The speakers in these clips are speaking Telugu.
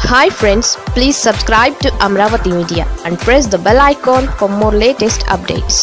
hi friends please subscribe to Amaravati media and press the bell icon for more latest updates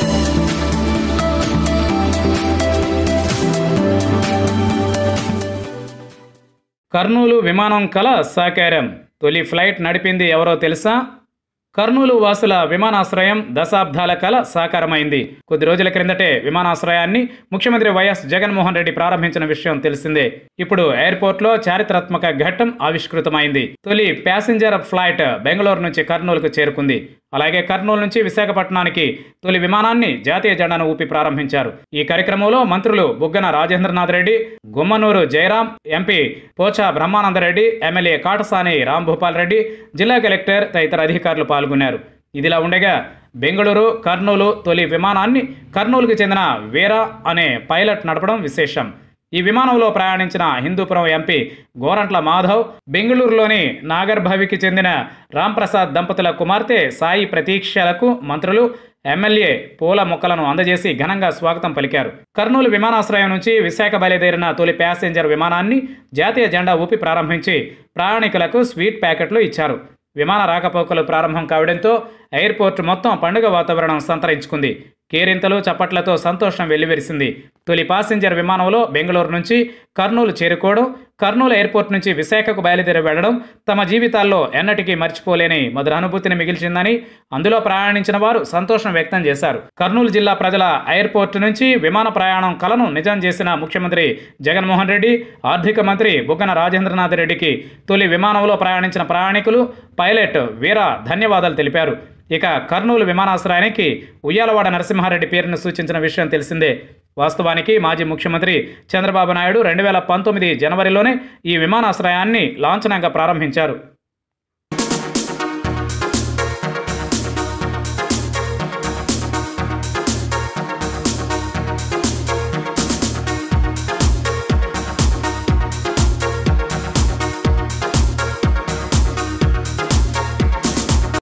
Kurnool విమానం కల సాకారం తొలి ఫ్లైట్ నడిపింది ఎవరో తెలుసా కర్నూలు వాసుల విమానాశ్రయం దశాబ్దాల కల సాకారమైంది కొద్ది రోజుల క్రిందటే విమానాశ్రయాన్ని ముఖ్యమంత్రి వైఎస్ జగన్మోహన్ రెడ్డి ప్రారంభించిన విషయం తెలిసిందే ఇప్పుడు ఎయిర్పోర్ట్లో చారిత్రాత్మక ఘట్టం ఆవిష్కృతమైంది తొలి ప్యాసింజర్ ఫ్లైట్ బెంగళూరు నుంచి కర్నూలుకు చేరుకుంది అలాగే కర్నూలు నుంచి విశాఖపట్నానికి తొలి విమానాన్ని జాతీయ జెండాను ఊపి ప్రారంభించారు ఈ కార్యక్రమంలో మంత్రులు బుగ్గన రాజేంద్రనాథ్ రెడ్డి గుమ్మనూరు జయరాం ఎంపీ పోచా బ్రహ్మానందరెడ్డి ఎమ్మెల్యే కాటసాని రాంభూపాల్ రెడ్డి జిల్లా కలెక్టర్ తదితర అధికారులు పాల్గొన్నారు ఇదిలా ఉండగా బెంగళూరు కర్నూలు తొలి విమానాన్ని కర్నూలుకు చెందిన వీరా అనే పైలట్ నడపడం విశేషం ఈ విమానంలో ప్రయాణించిన హిందూపురం ఎంపీ గోరంట్ల మాధవ్ బెంగళూరులోని నాగర్భవికి చెందిన రాంప్రసాద్ దంపతుల కుమార్తె సాయి ప్రతీక్షలకు మంత్రులు ఎమ్మెల్యే పూల మొక్కలను అందజేసి ఘనంగా స్వాగతం పలికారు కర్నూలు విమానాశ్రయం నుంచి విశాఖ బయలుదేరిన తొలి ప్యాసింజర్ విమానాన్ని జాతీయ జెండా ఊపి ప్రారంభించి ప్రయాణికులకు స్వీట్ ప్యాకెట్లు ఇచ్చారు విమాన రాకపోకలు ప్రారంభం కావడంతో ఎయిర్పోర్ట్ మొత్తం పండుగ వాతావరణం సంతరించుకుంది కేరింతలు చప్పట్లతో సంతోషం వెల్లివిరిసింది తొలి పాసింజర్ విమానంలో బెంగళూరు నుంచి కర్నూలు చేరుకోవడం కర్నూలు ఎయిర్పోర్ట్ నుంచి విశాఖకు బయలుదేరి వెళ్లడం తమ జీవితాల్లో ఎన్నటికీ మర్చిపోలేని మధుర అనుభూతిని మిగిల్చిందని అందులో ప్రయాణించిన వారు సంతోషం వ్యక్తం చేశారు కర్నూలు జిల్లా ప్రజల ఎయిర్పోర్ట్ నుంచి విమాన ప్రయాణం కలను నిజం చేసిన ముఖ్యమంత్రి జగన్మోహన్ రెడ్డి ఆర్థిక మంత్రి బుగ్గన రాజేంద్రనాథ్ రెడ్డికి తొలి విమానంలో ప్రయాణించిన ప్రయాణికులు పైలట్ వీర ధన్యవాదాలు తెలిపారు ఇక కర్నూలు విమానాశ్రయానికి ఉయ్యాలవాడ నరసింహారెడ్డి పేరును సూచించిన విషయం తెలిసిందే వాస్తవానికి మాజీ ముఖ్యమంత్రి చంద్రబాబు నాయుడు రెండు వేల పంతొమ్మిది జనవరిలోనే ఈ విమానాశ్రయాన్ని లాంఛనంగా ప్రారంభించారు